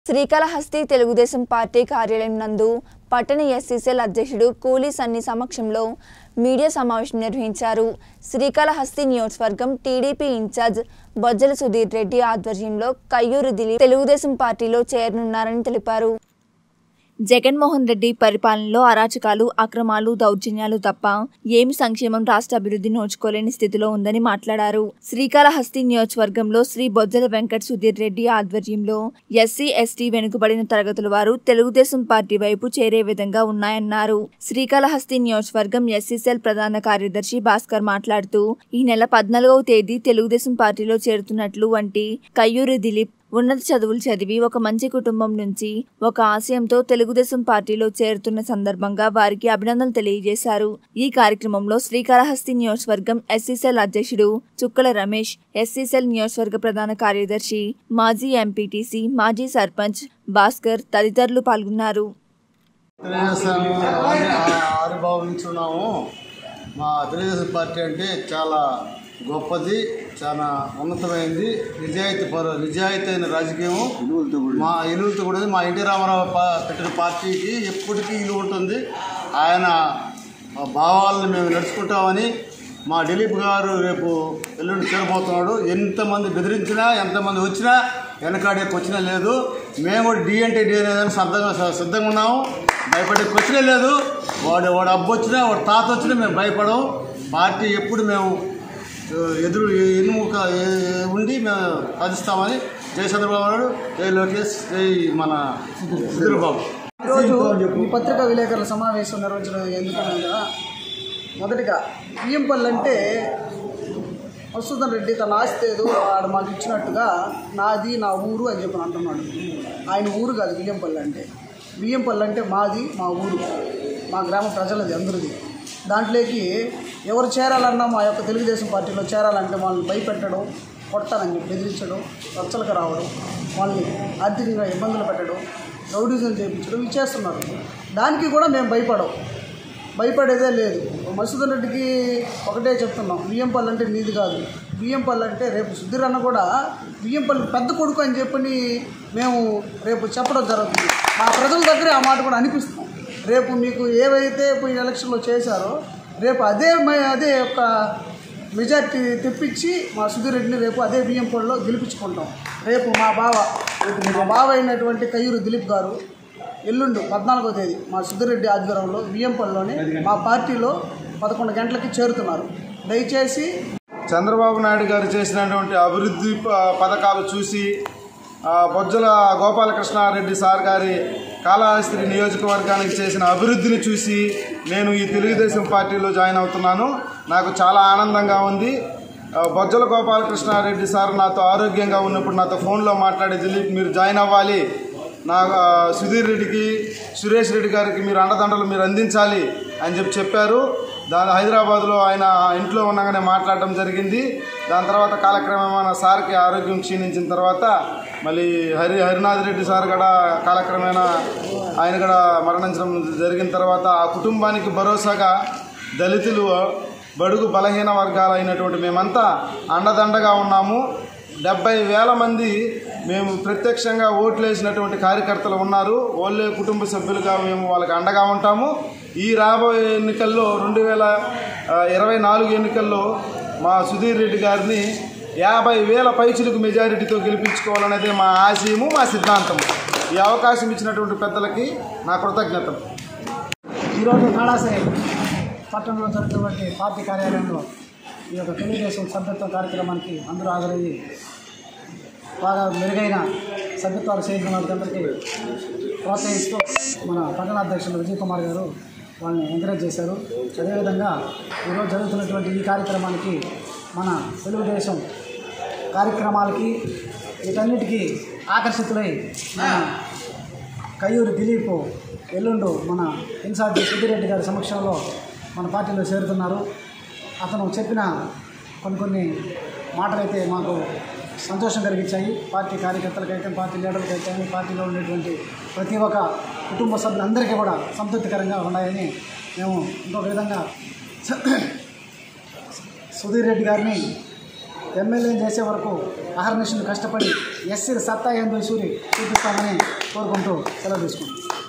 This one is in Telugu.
శ్రీకాళహస్తి తెలుగుదేశం పార్టీ కార్యాలయం నందు పట్టణ ఎస్సీసీఎల్ అధ్యక్షుడు కూలీ సన్ని సమక్షంలో మీడియా సమావేశం నిర్వహించారు శ్రీకాళహస్తి నియోజకవర్గం టీడీపీ ఇన్ఛార్జ్ బొజ్జల సుధీర్ రెడ్డి ఆధ్వర్యంలో కయ్యూరు దిలీప్ తెలుగుదేశం పార్టీలో చేరనున్నారని తెలిపారు జగన్మోహన్ రెడ్డి పరిపాలనలో అరాచకాలు అక్రమాలు దౌర్జన్యాలు తప్ప ఏమి సంక్షేమం రాష్ట్ర అభివృద్ధి నోచుకోలేని స్థితిలో ఉందని మాట్లాడారు శ్రీకాళహస్తి నియోజకవర్గంలో శ్రీ బొజ్జల వెంకట సుధీర్ రెడ్డి ఆధ్వర్యంలో ఎస్సీ ఎస్టీ వెనుకబడిన తరగతుల వారు తెలుగుదేశం పార్టీ వైపు చేరే విధంగా ఉన్నాయన్నారు శ్రీకాళహస్తి నియోజకవర్గం ఎస్సీసెల్ ప్రధాన కార్యదర్శి భాస్కర్ మాట్లాడుతూ ఈ నెల పద్నాలుగవ తేదీ తెలుగుదేశం పార్టీలో చేరుతున్నట్లు వంటి కయ్యూరి దిలీప్ ఉన్నత చదువులు చదివి ఒక మంచి కుటుంబం నుంచి ఒక ఆశయంతో తెలుగుదేశం పార్టీలో చేరుతున్న సందర్భంగా వారికి అభినందనలు తెలియజేశారు ఈ కార్యక్రమంలో శ్రీకాళహస్తి నియోజకవర్గం ఎస్సీసెల్ అధ్యక్షుడు చుక్కల రమేష్ ఎస్సీసెల్ నియోజకవర్గ ప్రధాన కార్యదర్శి మాజీ ఎంపీటీసీ మాజీ సర్పంచ్ భాస్కర్ తదితరులు పాల్గొన్నారు తెలుగుదేశం ఆవిర్భావించున్నాము మా తెలుగుదేశం పార్టీ అంటే చాలా గొప్పది చాలా ఉన్నతమైంది నిజాయితీ పరు నిజాయితీ అయిన రాజకీయం మా ఇలువలతో కూడా మా ఎన్టీ రామారావు పా- పెట్టిన పార్టీకి ఎప్పటికీ ఇలువ ఉంటుంది ఆయన భావాలను మేము నడుచుకుంటామని మా దిలీప్ గారు రేపు ఎల్లుండి చేరబోతున్నాడు ఎంతమంది బెదిరించినా ఎంతమంది వచ్చినా వెనకాడేకి వచ్చినా లేదు మేము కూడా డి అంటే డి అనేదాన్ని సిద్ధంగా సిద్ధంగా ఉన్నాము భయపడే క్వశ్చనే లేదు వాడు వాడు అబ్బు వచ్చినా వాడు తాత వచ్చినా మేము భయపడము పార్టీ ఎప్పుడు మేము ఆ, ఎదురు ఎన్నుముక ఏ- ఉండి మేము సాధిస్తామని జై చంద్రబాబు నాయుడు జై లోకేష్ జై మన సుధీర్బాబు ఈరోజు ఈ పత్రికా విలేకరుల సమావేశం నిర్వహించడం ఎందుకనగా మొదటిగా బియ్యంపల్లి అంటే వసుధన్ రెడ్డి తన ఆస్తి ఏదో వాడు మాకు ఇచ్చినట్టుగా నాది నా ఊరు అని చెప్పి అంటున్నాడు ఆయన ఊరు కాదు బియ్యంపల్లి అంటే బియ్యంపల్లి అంటే మాది మా ఊరు మా గ్రామ ప్రజలది అందరిది దాంట్లోకి ఎవరు చేరాలన్నా మా యొక్క తెలుగుదేశం పార్టీలో చేరాలంటే వాళ్ళని భయపెట్టడం కొట్టాలని చెప్పి బెదిరించడం రచ్చలకు రావడం వాళ్ళని ఆర్థికంగా ఇబ్బందులు పెట్టడం రౌడీజం చేయించడం ఇవి చేస్తున్నారు దానికి కూడా మేము భయపడం భయపడేదే లేదు మసూదన్ రెడ్డికి ఒకటే చెప్తున్నాం బియ్యంపల్లి అంటే నీది కాదు బియ్యంపల్లి అంటే రేపు సుధీర్ అన్న కూడా బియ్యంపల్లి పెద్ద కొడుకు అని చెప్పని మేము రేపు చెప్పడం జరుగుతుంది మా ప్రజల దగ్గర ఆ మాట కూడా అనిపిస్తున్నాం రేపు మీకు ఏవైతే పోయిన ఎలక్షన్లో చేశారో రేపు అదే మ- అదే యొక్క మెజార్టీ తెప్పించి మా సుధీర్ రెడ్డిని రేపు అదే బియ్యంపల్లిలో గెలిపించుకుంటాం రేపు మా బావ మా బావ అయినటువంటి కయ్యూరు దిలీప్ గారు ఎల్లుండు పద్నాలుగో తేదీ మా సుధిరెడ్డి ఆధ్వర్యంలో బియ్యంపల్లిలోని మా పార్టీలో పదకొండు గంటలకి చేరుతున్నారు దయచేసి చంద్రబాబు నాయుడు గారు చేసినటువంటి అభివృద్ధి ప- పథకాలు చూసి ఆ, బొజ్జల గోపాలకృష్ణారెడ్డి సార్ గారి కాళహస్తి నియోజకవర్గానికి చేసిన అభివృద్ధిని చూసి నేను ఈ తెలుగుదేశం పార్టీలో జాయిన్ అవుతున్నాను నాకు చాలా ఆనందంగా ఉంది ఆ, బొజ్జల గోపాలకృష్ణారెడ్డి సార్ నాతో ఆరోగ్యంగా ఉన్నప్పుడు నాతో ఫోన్లో మాట్లాడి దిలీప్ మీరు జాయిన్ అవ్వాలి నా ఆ, సుధీర్ రెడ్డికి సురేష్ రెడ్డి గారికి మీరు అండదండలు మీరు అందించాలి అని చెప్పి చెప్పారు దాని హైదరాబాద్లో ఆయన ఇంట్లో ఉండగానే మాట్లాడడం జరిగింది దాని తర్వాత కాలక్రమేణా సార్కి ఆరోగ్యం క్షీణించిన తర్వాత మళ్ళీ హరి హరినాథ్ రెడ్డి సార్ కూడా కాలక్రమేణా ఆయన కూడా మరణించడం జరిగిన తర్వాత ఆ కుటుంబానికి భరోసాగా దళితులు బడుగు బలహీన వర్గాలైనటువంటి మేమంతా అండదండగా ఉన్నాము డెబ్బై వేల మంది మేము ప్రత్యక్షంగా ఓట్లు వేసినటువంటి కార్యకర్తలు ఉన్నారు వాళ్ళే కుటుంబ సభ్యులుగా మేము వాళ్ళకి అండగా ఉంటాము ఈ రాబోయే ఎన్నికల్లో రెండు వేల ఆ, ఇరవై నాలుగు ఎన్నికల్లో మా సుధీర్ రెడ్డి గారిని యాభై వేల పైచులకు మెజారిటీతో గెలిపించుకోవాలనేదే మా ఆశయము మా సిద్ధాంతము ఈ అవకాశం ఇచ్చినటువంటి పెద్దలకి నా కృతజ్ఞతలు ఈరోజు కాళాసే పట్టణంలో జరుగుతున్నటువంటి పార్టీ కార్యాలయంలో ఈ యొక్క తెలుగుదేశం సభ్యత్వ కార్యక్రమానికి అందరూ హాజరయ్యి బాగా మెరుగైన సభ్యత్వాలు చేసిన వారికి ప్రోత్సహిస్తూ మన పట్టణ అధ్యక్షులు విజయ్ కుమార్ గారు వాళ్ళని ఎంకరేజ్ చేశారు అదేవిధంగా ఈరోజు జరుగుతున్నటువంటి ఈ కార్యక్రమానికి మన తెలుగుదేశం కార్యక్రమాలకి వీటన్నిటికీ ఆకర్షితులై మన కయ్యూరి దిలీప్ ఎల్లుండు మన ఇన్ఛార్జ్ సిద్దిరెడ్డి గారి సమక్షంలో మన పార్టీలో చేరుతున్నారు అతను చెప్పిన కొన్ని కొన్ని మాటలైతే మాకు సంతోషం కలిగించాయి పార్టీ కార్యకర్తలకైతే పార్టీ లీడర్లకైతే పార్టీలో ఉండేటువంటి ప్రతి ఒక్క కుటుంబ సభ్యులందరికీ కూడా సంతృప్తికరంగా ఉన్నాయని మేము ఇంకొక విధంగా సుధీర్ రెడ్డి గారిని ఎమ్మెల్యేని చేసే వరకు అహర్నిశలు కష్టపడి ఎస్సీల సత్తా ఏందో సూరి చూపిస్తామని కోరుకుంటూ సెలవు తీసుకుంటాం